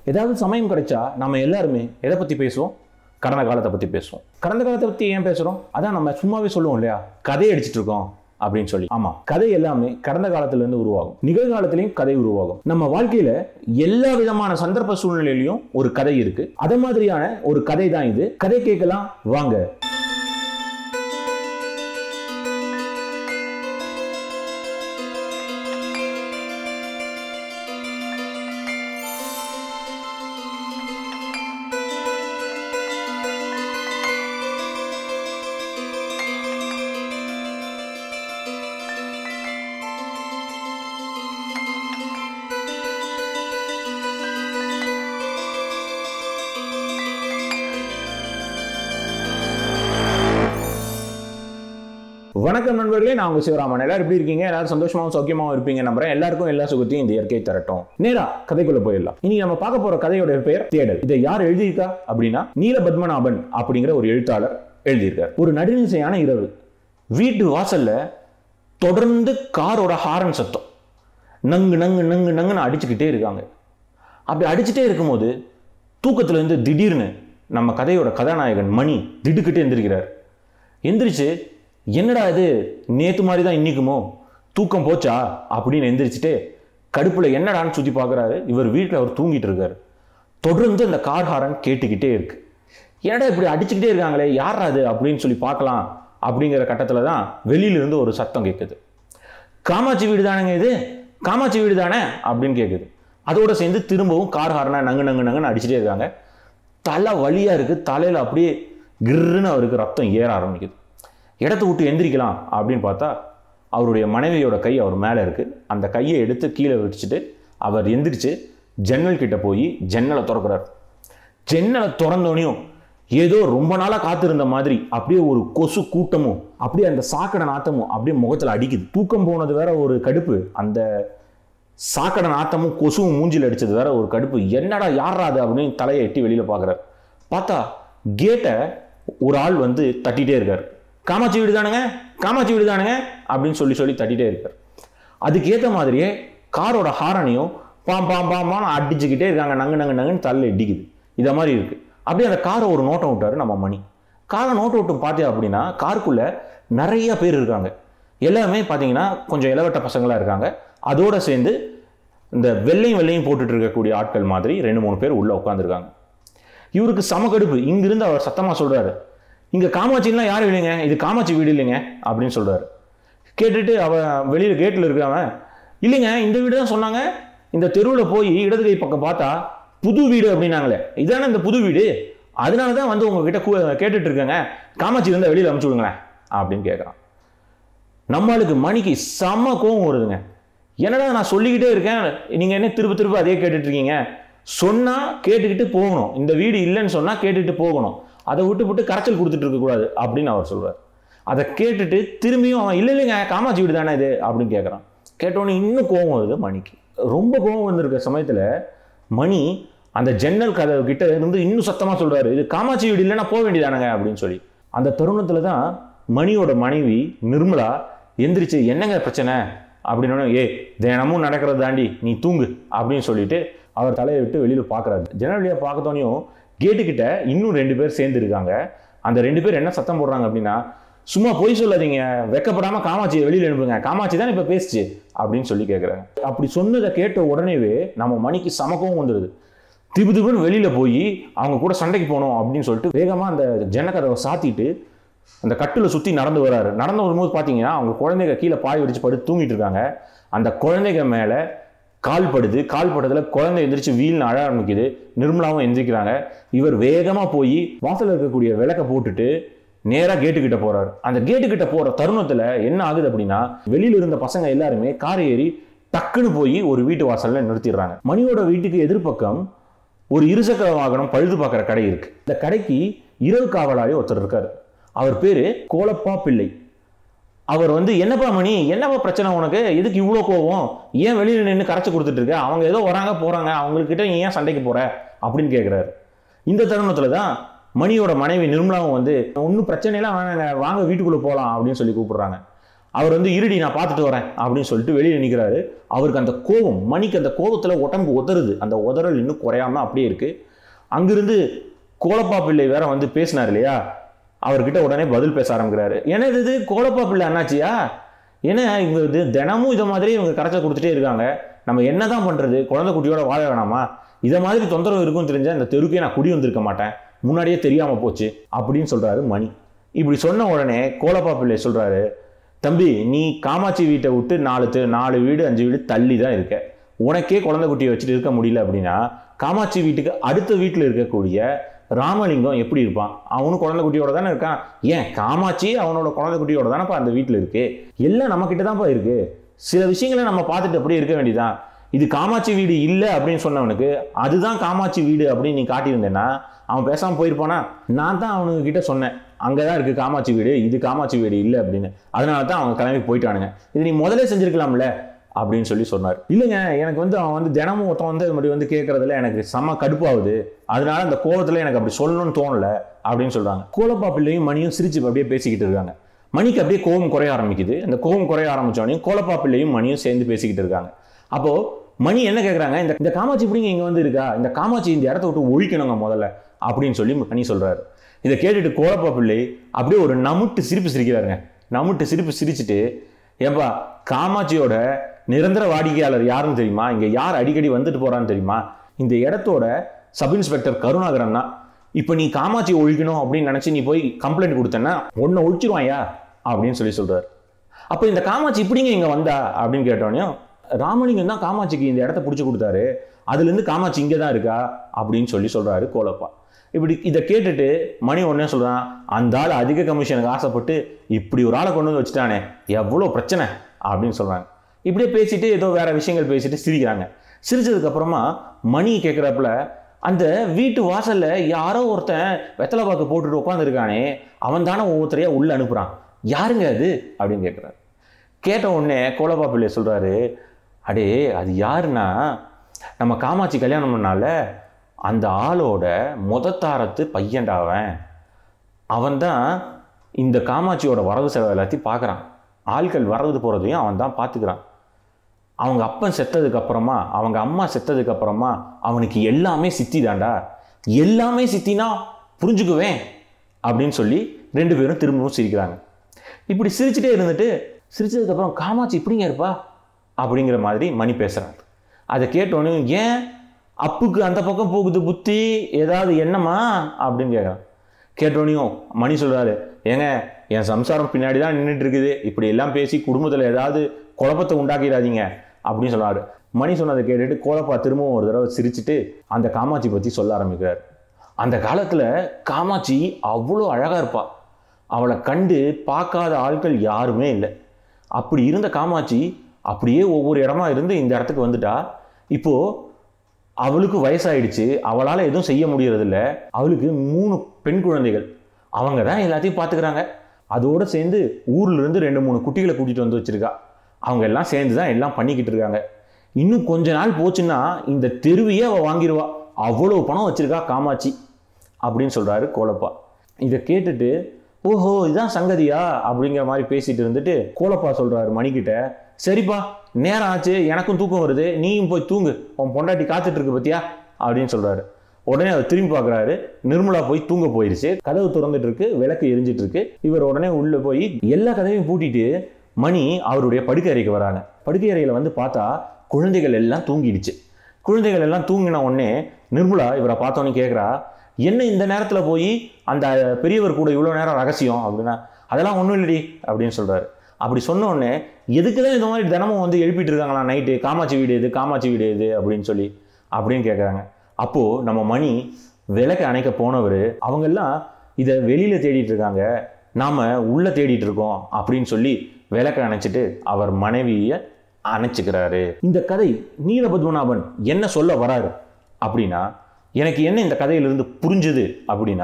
ஏதாவது சமயம் கிடைச்சா நம்ம எல்லாருமே எதை பற்றி பேசுவோம் கடந்த காலத்தை பற்றி பேசுவோம் கடந்த காலத்தை பற்றி ஏன் பேசுகிறோம் அதான் நம்ம சும்மாவே சொல்லுவோம் இல்லையா கதை அடிச்சிட்டு இருக்கோம் அப்படின்னு சொல்லி ஆமா கதை எல்லாமே கடந்த காலத்துல இருந்து உருவாகும் நிகழ்காலத்திலையும் கதை உருவாகும் நம்ம வாழ்க்கையில எல்லா விதமான சந்தர்ப்ப சூழ்நிலையிலையும் ஒரு கதை இருக்கு அத மாதிரியான ஒரு கதை தான் இது கதை கேட்கலாம் வாங்க வணக்கம் நண்பர்களே நான் உங்க சிவராமன் எல்லாரும் எப்படி இருக்கீங்க எல்லாரும் சந்தோஷமாவும் சௌக்கியமாவும் இருப்பீங்க நம்புறேன் எல்லாருக்கும் எல்லா சுகத்தையும் இந்த இயற்கை தரட்டும் நேரா கதைக்குள்ள போயிடலாம் இன்னைக்கு நம்ம பார்க்க போற கதையோட பெயர் தேடல் இதை யார் எழுதியிருக்கா அப்படின்னா நீல பத்மநாபன் அப்படிங்கிற ஒரு எழுத்தாளர் எழுதியிருக்கார் ஒரு நடுநிசையான இரவு வீட்டு வாசல்ல தொடர்ந்து காரோட ஹாரன் சத்தம் நங்கு நங்கு நங்கு நங்குன்னு அடிச்சுக்கிட்டே இருக்காங்க அப்படி அடிச்சுட்டே இருக்கும்போது தூக்கத்துல இருந்து திடீர்னு நம்ம கதையோட கதாநாயகன் மணி திடுக்கிட்டு எந்திரிக்கிறார் எந்திரிச்சு என்னடா இது நேத்து மாதிரி தான் இன்னைக்குமோ தூக்கம் போச்சா அப்படின்னு எந்திரிச்சிட்டு கடுப்புல என்னடான்னு சுத்தி பார்க்கறாரு இவர் வீட்டில் அவர் தூங்கிட்டு இருக்காரு தொடர்ந்து அந்த கார் ஹாரன் கேட்டுக்கிட்டே இருக்கு என்னடா இப்படி அடிச்சுக்கிட்டே இருக்காங்களே யாரா அது அப்படின்னு சொல்லி பார்க்கலாம் அப்படிங்கிற கட்டத்துல தான் வெளியில இருந்து ஒரு சத்தம் கேட்குது காமாட்சி வீடு தானேங்க இது காமாட்சி வீடு தானே அப்படின்னு கேட்குது அதோட சேர்ந்து திரும்பவும் கார் ஹாரனா நங்கு நங்கு நங்குன்னு அடிச்சுட்டே இருக்காங்க தலை வலியா இருக்கு தலையில அப்படியே கிர்ன்னு அவருக்கு ரத்தம் ஏற ஆரம்பிக்குது இடத்த விட்டு எந்திரிக்கலாம் அப்படின்னு பார்த்தா அவருடைய மனைவியோட கை அவர் மேலே இருக்கு அந்த கையை எடுத்து கீழே வச்சுட்டு அவர் எந்திரிச்சு ஜன்னல் கிட்ட போய் ஜன்னலை திறக்கிறார் ஜன்னலை திறந்தோனையும் ஏதோ ரொம்ப நாளாக காத்திருந்த மாதிரி அப்படியே ஒரு கொசு கூட்டமும் அப்படியே அந்த சாக்கடை நாத்தமும் அப்படியே முகத்தில் அடிக்குது தூக்கம் போனது வேற ஒரு கடுப்பு அந்த சாக்கடை நாத்தமும் கொசுவும் மூஞ்சில் அடிச்சது வேற ஒரு கடுப்பு என்னடா யாரா அது அப்படின்னு தலையை எட்டி வெளியில பார்க்குறாரு பார்த்தா கேட்டை ஒரு ஆள் வந்து தட்டிட்டே இருக்கார் காமாட்சி வீடு தானுங்க காமாட்சி வீடு தானுங்க அப்படின்னு சொல்லி சொல்லி தட்டிட்டே இருக்கார் அதுக்கேற்ற மாதிரியே காரோட ஹாரனையும் பாம் பாம் பாம்பான்னு அடிச்சுக்கிட்டே இருக்காங்க நங்கு நங்கு நங்குன்னு தள்ள இடிக்குது இதை மாதிரி இருக்கு அப்படியே அந்த காரை ஒரு நோட்டம் விட்டாரு நம்ம மணி காரை நோட்டம் விட்டும் பார்த்தே அப்படின்னா காருக்குள்ள நிறைய பேர் இருக்காங்க எல்லாமே பார்த்தீங்கன்னா கொஞ்சம் இளவட்ட பசங்களா இருக்காங்க அதோட சேர்ந்து இந்த வெள்ளையும் வெள்ளையும் போட்டுட்டு இருக்கக்கூடிய ஆட்கள் மாதிரி ரெண்டு மூணு பேர் உள்ள உட்காந்துருக்காங்க இவருக்கு சம கடுப்பு இங்கிருந்து அவர் சத்தமா சொல்றாரு இங்க காமாட்சிலாம் யாரும் இல்லைங்க இது காமாட்சி வீடு இல்லைங்க அப்படின்னு சொல்றாரு கேட்டுட்டு அவன் வெளியில கேட்டில் இருக்கிறவன் இல்லைங்க இந்த வீடு தான் சொன்னாங்க இந்த தெருவில் போய் இடது கை பக்கம் பார்த்தா புது வீடு அப்படின்னாங்களே இதானே இந்த புது வீடு அதனால தான் வந்து உங்ககிட்ட கூ- கேட்டுட்டு இருக்கேங்க காமாட்சி இருந்தால் வெளியில் அமுச்சு விடுங்களேன் அப்படின்னு கேட்குறான் நம்மளுக்கு மணிக்கு செம்ம கோவம் வருதுங்க என்னடா நான் சொல்லிக்கிட்டே இருக்கேன் நீங்க என்ன திரும்ப திரும்ப அதே கேட்டுட்டு இருக்கீங்க சொன்னா கேட்டுக்கிட்டு போகணும் இந்த வீடு இல்லைன்னு சொன்னா கேட்டுட்டு போகணும் அதை விட்டு விட்டு கரைச்சல் கொடுத்துட்டு இருக்க கூடாது அப்படின்னு அவர் சொல்றார் அதை கேட்டுட்டு திரும்பியும் அவன் இல்லை இல்லைங்க காமாட்சி வீடு தானே இது அப்படின்னு கேட்குறான் கேட்டோன்னே இன்னும் கோவம் வருது மணிக்கு ரொம்ப கோவம் வந்திருக்க சமயத்துல மணி அந்த ஜன்னல் கதவு கிட்ட இருந்து இன்னும் சத்தமா சொல்றாரு இது காமாட்சி வீடு இல்லைன்னா போக வேண்டியதானங்க அப்படின்னு சொல்லி அந்த தருணத்துல தான் மணியோட மனைவி நிர்மலா எந்திரிச்சு என்னங்க பிரச்சனை அப்படின்னு ஏ தினமும் நடக்கிறது தாண்டி நீ தூங்கு அப்படின்னு சொல்லிட்டு அவர் தலையை விட்டு வெளியில பார்க்கறாரு ஜன்னல் வழியா பார்க்கத்தோனையும் கேட்டு கிட்ட இன்னும் ரெண்டு பேர் சேர்ந்து இருக்காங்க அந்த ரெண்டு பேர் என்ன சத்தம் போடுறாங்க அப்படின்னா சும்மா பொய் சொல்லாதீங்க வெக்கப்படாம காமாட்சியை வெளியில அனுப்புங்க காமாட்சி தான் இப்ப பேசுச்சு அப்படின்னு சொல்லி கேட்குறாங்க அப்படி சொன்னதை கேட்ட உடனேவே நம்ம மணிக்கு சமக்கவும் வந்துடுது திபு திபுன்னு வெளியில போய் அவங்க கூட சண்டைக்கு போகணும் அப்படின்னு சொல்லிட்டு வேகமா அந்த ஜன்னக்கதவை சாத்திட்டு அந்த கட்டுல சுத்தி நடந்து வராரு நடந்து வரும்போது பாத்தீங்கன்னா அவங்க குழந்தைங்க கீழே பாய் விரிச்சு படுத்து தூங்கிட்டு இருக்காங்க அந்த குழந்தைங்க மேல கால் படுது கால் படுறதுல குழந்தை எந்திரிச்சு வீல்னு அழ ஆரம்பிக்குது நிர்மலாவும் எந்திரிக்கிறாங்க இவர் வேகமா போய் வாசல்ல இருக்கக்கூடிய விளக்க போட்டுட்டு நேரா கேட்டு கிட்ட போறாரு அந்த கேட்டு கிட்ட போற தருணத்துல என்ன ஆகுது அப்படின்னா வெளியில இருந்த பசங்க எல்லாருமே கார் ஏறி டக்குன்னு போய் ஒரு வீட்டு வாசல்ல நிறுத்திடுறாங்க மணியோட வீட்டுக்கு எதிர்ப்பக்கம் ஒரு இருசக்கர வாகனம் பழுது பார்க்குற கடை இருக்கு இந்த கடைக்கு இரவு காவலாளி ஒருத்தர் இருக்காரு அவர் பேரு கோலப்பா பிள்ளை அவர் வந்து என்னப்பா மணி என்னப்பா பிரச்சனை உனக்கு எதுக்கு இவ்வளோ கோவம் ஏன் வெளியில நின்று கரைச்சி கொடுத்துட்டு இருக்க அவங்க ஏதோ வராங்க போறாங்க அவங்கக்கிட்ட நீ ஏன் சண்டைக்கு போற அப்படின்னு கேட்குறாரு இந்த தருணத்துல தான் மணியோட மனைவி நிர்மலாவும் வந்து ஒன்றும் பிரச்சனையெல்லாம் வேணாங்க வாங்க வீட்டுக்குள்ளே போகலாம் அப்படின்னு சொல்லி கூப்பிடுறாங்க அவர் வந்து இருடி நான் பார்த்துட்டு வரேன் அப்படின்னு சொல்லிட்டு வெளியே நிற்கிறாரு அவருக்கு அந்த கோபம் மணிக்கு அந்த கோபத்தில் உடம்பு உதறுது அந்த உதறல் இன்னும் குறையாம அப்படியே இருக்கு அங்கிருந்து கோலப்பா பிள்ளை வேற வந்து பேசினார் இல்லையா அவர்கிட்ட உடனே பதில் பேச ஆரம்பிக்கிறாரு ஏன்னா இது கோலப்பா பிள்ளை அண்ணாச்சியா ஏன்னா இவங்க இது தினமும் இதை மாதிரி இவங்க கரைச்சல் கொடுத்துட்டே இருக்காங்க நம்ம என்னதான் பண்றது குழந்தை குட்டியோட வாழ வேணாமா இதை மாதிரி தொந்தரவு இருக்கும் தெரிஞ்சா இந்த தெருக்கே நான் குடி வந்திருக்க மாட்டேன் முன்னாடியே தெரியாம போச்சு அப்படின்னு சொல்றாரு மணி இப்படி சொன்ன உடனே கோலப்பா பிள்ளை சொல்றாரு தம்பி நீ காமாட்சி வீட்டை விட்டு நாலு தெ நாலு வீடு அஞ்சு வீடு தள்ளி தான் இருக்க உனக்கே குழந்தை குட்டியை வச்சுட்டு இருக்க முடியல அப்படின்னா காமாட்சி வீட்டுக்கு அடுத்த வீட்டில் இருக்கக்கூடிய ராமலிங்கம் எப்படி இருப்பான் அவனும் குழந்தை குட்டியோட தானே இருக்கான் ஏன் காமாட்சி அவனோட குழந்தை குட்டியோட தானேப்பா அந்த வீட்டில் இருக்கு எல்லாம் நம்ம கிட்ட தான்ப்பா இருக்கு சில விஷயங்களை நம்ம பார்த்துட்டு அப்படியே இருக்க வேண்டியதான் இது காமாட்சி வீடு இல்லை அப்படின்னு சொன்னவனுக்கு அதுதான் காமாட்சி வீடு அப்படின்னு நீ காட்டியிருந்தேன்னா அவன் பேசாமல் போயிருப்பானா நான் தான் அவனுங்க கிட்ட சொன்னேன் அங்கே தான் இருக்குது காமாட்சி வீடு இது காமாட்சி வீடு இல்லை அப்படின்னு அதனால தான் அவங்க கிளம்பி போயிட்டானுங்க இது நீ முதல்ல செஞ்சிருக்கலாம்ல அப்படின்னு சொல்லி சொன்னார் இல்லைங்க எனக்கு வந்து அவன் வந்து தினமும் ஒருத்தன் வந்து இது மாதிரி வந்து கேட்கறதுல எனக்கு செம்ம கடுப்பாகுது அதனால அந்த கோவத்தில் எனக்கு அப்படி சொல்லணும்னு தோணல அப்படின்னு சொல்றாங்க கோலப்பா பிள்ளையும் மணியும் சிரிச்சு அப்படியே பேசிக்கிட்டு இருக்காங்க மணிக்கு அப்படியே கோபம் குறைய ஆரம்பிக்குது அந்த கோபம் குறைய ஆரம்பிச்சோடனே கோலப்பா பிள்ளையும் மணியும் சேர்ந்து பேசிக்கிட்டு இருக்காங்க அப்போ மணி என்ன கேட்குறாங்க இந்த இந்த காமாட்சி இப்படிங்க இங்கே வந்து இருக்கா இந்த காமாட்சி இந்த இடத்த விட்டு ஒழிக்கணுங்க முதல்ல அப்படின்னு சொல்லி மணி சொல்றாரு இதை கேட்டுட்டு கோலப்பா பிள்ளை அப்படியே ஒரு நமுட்டு சிரிப்பு சிரிக்கிறாருங்க நமுட்டு சிரிப்பு சிரிச்சுட்டு ஏப்பா காமாட்சியோட நிரந்தர வாடிக்கையாளர் யாருன்னு தெரியுமா இங்க யார் அடிக்கடி வந்துட்டு போறான்னு தெரியுமா இந்த இடத்தோட சப் இன்ஸ்பெக்டர் கருணாகரன் தான் இப்போ நீ காமாட்சி ஒழிக்கணும் அப்படின்னு நினைச்சு நீ போய் கம்ப்ளைண்ட் கொடுத்தேன்னா உன்னை ஒழிச்சிருவாயா அப்படின்னு சொல்லி சொல்றாரு அப்போ இந்த காமாட்சி இப்படிங்க இங்க வந்தா அப்படின்னு கேட்டோன்னே ராமலிங்கம் தான் காமாட்சிக்கு இந்த இடத்த பிடிச்சி கொடுத்தாரு அதுலேருந்து காமாட்சி இங்கே தான் இருக்கா அப்படின்னு சொல்லி சொல்றாரு கோலப்பா இப்படி இதை கேட்டுட்டு மணி ஒன்னே சொல்றான் அந்த ஆள் அதிக கமிஷனுக்கு ஆசைப்பட்டு இப்படி ஒரு ஆளை கொண்டு வந்து வச்சுட்டானே எவ்வளோ பிரச்சனை அப்படின்னு சொல்றாங்க இப்படியே பேசிட்டு ஏதோ வேற விஷயங்கள் பேசிட்டு சிரிக்கிறாங்க சிரிச்சதுக்கு அப்புறமா மணி கேட்குறப்பல அந்த வீட்டு வாசல்ல யாரோ ஒருத்தன் வெத்தலை பாக்கு போட்டுட்டு உட்காந்துருக்கானே அவன் தானே ஒவ்வொருத்தரையா உள்ள அனுப்புறான் யாருங்க அது அப்படின்னு கேட்குறாரு கேட்ட உடனே கோலப்பா பிள்ளை சொல்றாரு அடே அது யாருன்னா நம்ம காமாட்சி கல்யாணம் பண்ணால அந்த ஆளோட முதத்தாரத்து பையன்டாவன் அவன் தான் இந்த காமாட்சியோட வரவு செலவு எல்லாத்தையும் பார்க்குறான் ஆட்கள் வரது போகிறதையும் அவன் தான் பார்த்துக்கிறான் அவங்க அப்பன் செத்ததுக்கு அப்புறமா அவங்க அம்மா செத்ததுக்கு அப்புறமா அவனுக்கு எல்லாமே சித்தி தாண்டா எல்லாமே சித்தினா புரிஞ்சுக்குவேன் அப்படின்னு சொல்லி ரெண்டு பேரும் திரும்பவும் சிரிக்கிறாங்க இப்படி சிரிச்சுட்டே இருந்துட்டு சிரிச்சதுக்கு அப்புறம் காமாட்சி இப்படிங்க இருப்பா அப்படிங்கிற மாதிரி மணி பேசுறாங்க அதை கேட்டோன்னே ஏன் அப்புக்கு அந்த பக்கம் போகுது புத்தி ஏதாவது என்னமா அப்படின்னு கேட்குறான் கேட்டோனையும் மணி சொல்றாரு ஏங்க என் சம்சாரம் பின்னாடி தான் நின்றுட்டு இருக்குது இப்படி எல்லாம் பேசி குடும்பத்தில் ஏதாவது குழப்பத்தை உண்டாக்கிடாதீங்க அப்படின்னு சொன்னாரு மணி சொன்னதை கேட்டுட்டு கோலப்பா திரும்பவும் ஒரு தடவை சிரிச்சுட்டு அந்த காமாட்சி பற்றி சொல்ல ஆரம்பிக்கிறார் அந்த காலத்தில் காமாட்சி அவ்வளோ அழகாக இருப்பா அவளை கண்டு பார்க்காத ஆட்கள் யாருமே இல்லை அப்படி இருந்த காமாட்சி அப்படியே ஒவ்வொரு இடமா இருந்து இந்த இடத்துக்கு வந்துட்டா இப்போ அவளுக்கு வயசாயிடுச்சு அவளால் எதுவும் செய்ய முடியறதில்ல அவளுக்கு மூணு பெண் குழந்தைகள் அவங்க தான் எல்லாத்தையும் பார்த்துக்கிறாங்க அதோடு சேர்ந்து ஊர்ல இருந்து ரெண்டு மூணு குட்டிகளை கூட்டிகிட்டு வந்து வச்சிருக்கா அவங்க எல்லாம் சேர்ந்து தான் எல்லாம் பண்ணிக்கிட்டு இருக்காங்க இன்னும் கொஞ்ச நாள் போச்சுன்னா இந்த தெருவையே அவள் வாங்கிடுவா அவ்வளோ பணம் வச்சிருக்கா காமாட்சி அப்படின்னு சொல்றாரு கோலப்பா இதை கேட்டுட்டு ஓஹோ இதான் சங்கதியா அப்படிங்கிற மாதிரி பேசிட்டு இருந்துட்டு கோலப்பா சொல்றாரு மணிக்கிட்ட சரிப்பா நேரம் ஆச்சு எனக்கும் தூக்கம் வருது நீயும் போய் தூங்கு உன் பொண்டாட்டி காத்துட்டு இருக்கு பத்தியா அப்படின்னு சொல்றாரு உடனே அவர் திரும்பி பார்க்குறாரு நிர்மலா போய் தூங்க போயிருச்சு கதவு திறந்துட்டு இருக்கு விளக்கு எரிஞ்சிட்டு இருக்கு இவர் உடனே உள்ள போய் எல்லா கதவையும் பூட்டிட்டு மணி அவருடைய படுக்கை அறைக்கு வராங்க படுக்கை அறையில வந்து பார்த்தா குழந்தைகள் எல்லாம் தூங்கிடுச்சு குழந்தைகள் எல்லாம் தூங்கின உடனே நிர்மலா இவரை பார்த்தோன்னே கேட்குறா என்ன இந்த நேரத்தில் போய் அந்த பெரியவர் கூட இவ்வளோ நேரம் ரகசியம் அப்படின்னா அதெல்லாம் ஒன்றும் இல்லடி அப்படின்னு சொல்றாரு அப்படி சொன்ன உடனே எதுக்கு தான் இந்த மாதிரி தினமும் வந்து எழுப்பிட்டு இருக்காங்களா நைட்டு காமாட்சி வீடு எது காமாட்சி வீடு எது அப்படின்னு சொல்லி அப்படின்னு கேட்குறாங்க அப்போது நம்ம மணி விளக்கு அணைக்க போனவர் அவங்கெல்லாம் இதை வெளியில் தேடிட்டு இருக்காங்க நாம் உள்ளே தேடிட்டு இருக்கோம் அப்படின்னு சொல்லி விளக்கை அணைச்சிட்டு அவர் மனைவியை அணைச்சிக்கிறாரு இந்த கதை நீலபத்மநாபன் என்ன சொல்ல வராரு அப்படின்னா எனக்கு என்ன இந்த கதையிலிருந்து புரிஞ்சுது அப்படின்னா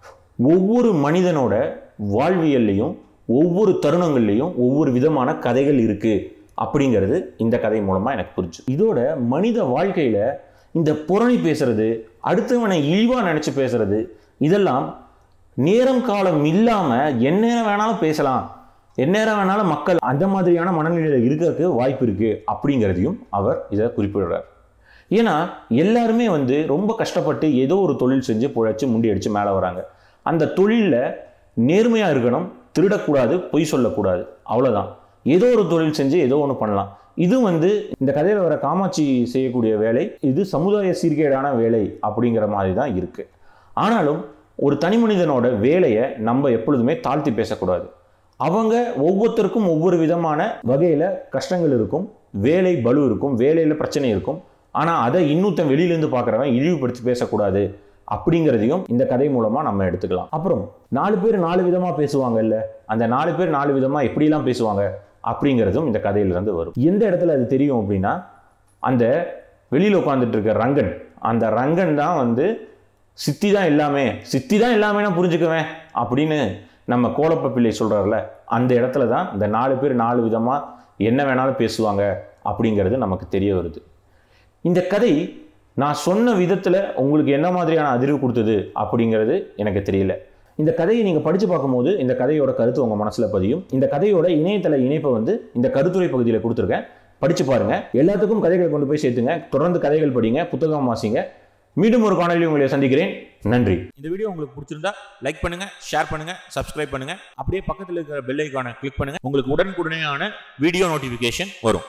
ஒவ்வொரு மனிதனோட வாழ்வியல்லையும் ஒவ்வொரு தருணங்கள்லையும் ஒவ்வொரு விதமான கதைகள் இருக்கு அப்படிங்கிறது இந்த கதை மூலமா எனக்கு புரிஞ்சு இதோட மனித வாழ்க்கையில இந்த புரணி பேசுறது அடுத்தவனை இழிவா நினைச்சு பேசுறது இதெல்லாம் நேரம் காலம் இல்லாம எந்நேரம் வேணாலும் பேசலாம் எந்நேரம் வேணாலும் மக்கள் அந்த மாதிரியான மனநிலையில் இருக்கிறதுக்கு வாய்ப்பு இருக்கு அப்படிங்கிறதையும் அவர் இதை குறிப்பிடுறார் ஏன்னா எல்லாருமே வந்து ரொம்ப கஷ்டப்பட்டு ஏதோ ஒரு தொழில் செஞ்சு புழைச்சி முண்டி அடிச்சு மேலே வராங்க அந்த தொழிலில் நேர்மையாக இருக்கணும் திருடக்கூடாது பொய் சொல்லக்கூடாது அவ்வளோதான் ஏதோ ஒரு தொழில் செஞ்சு ஏதோ ஒன்று பண்ணலாம் இது வந்து இந்த கதையில் வர காமாட்சி செய்யக்கூடிய வேலை இது சமுதாய சீர்கேடான வேலை அப்படிங்கிற மாதிரி தான் இருக்கு ஆனாலும் ஒரு தனி மனிதனோட வேலையை நம்ம எப்பொழுதுமே தாழ்த்தி பேசக்கூடாது அவங்க ஒவ்வொருத்தருக்கும் ஒவ்வொரு விதமான வகையில் கஷ்டங்கள் இருக்கும் வேலை பலு இருக்கும் வேலையில் பிரச்சனை இருக்கும் ஆனால் அதை இன்னொருத்தன் வெளியிலேருந்து பார்க்குறவன் இழிவுபடுத்தி பேசக்கூடாது அப்படிங்கிறதையும் இந்த கதை மூலமாக நம்ம எடுத்துக்கலாம் அப்புறம் நாலு பேர் நாலு விதமாக பேசுவாங்கல்ல அந்த நாலு பேர் நாலு விதமாக எப்படிலாம் பேசுவாங்க அப்படிங்கிறதும் இந்த கதையிலிருந்து வரும் எந்த இடத்துல அது தெரியும் அப்படின்னா அந்த வெளியில் உட்காந்துட்டு இருக்க ரங்கன் அந்த ரங்கன் தான் வந்து சித்தி தான் எல்லாமே சித்தி தான் எல்லாமே நான் புரிஞ்சுக்குவேன் அப்படின்னு நம்ம கோலப்ப பிள்ளை சொல்கிறார்ல அந்த இடத்துல தான் இந்த நாலு பேர் நாலு விதமாக என்ன வேணாலும் பேசுவாங்க அப்படிங்கிறது நமக்கு தெரிய வருது இந்த கதை நான் சொன்ன விதத்தில் உங்களுக்கு என்ன மாதிரியான அதிர்வு கொடுத்தது அப்படிங்கிறது எனக்கு தெரியல இந்த கதையை நீங்கள் படித்து பார்க்கும்போது இந்த கதையோட கருத்து உங்கள் மனசில் பதியும் இந்த கதையோட இணையதள இணைப்பை வந்து இந்த கருத்துரை பகுதியில் கொடுத்துருக்கேன் படித்து பாருங்க எல்லாத்துக்கும் கதைகளை கொண்டு போய் சேர்த்துங்க தொடர்ந்து கதைகள் படிங்க புத்தகம் வாசிங்க மீண்டும் ஒரு காணொலி உங்களை சந்திக்கிறேன் நன்றி இந்த வீடியோ உங்களுக்கு பிடிச்சிருந்தா லைக் பண்ணுங்க ஷேர் பண்ணுங்க சப்ஸ்கிரைப் பண்ணுங்க அப்படியே பக்கத்தில் இருக்கிற பெல் ஐக்கானை கிளிக் பண்ணுங்க உங்களுக்கு உடனுக்குடனேயான வீடியோ நோட்டிஃபிகேஷன் வரும்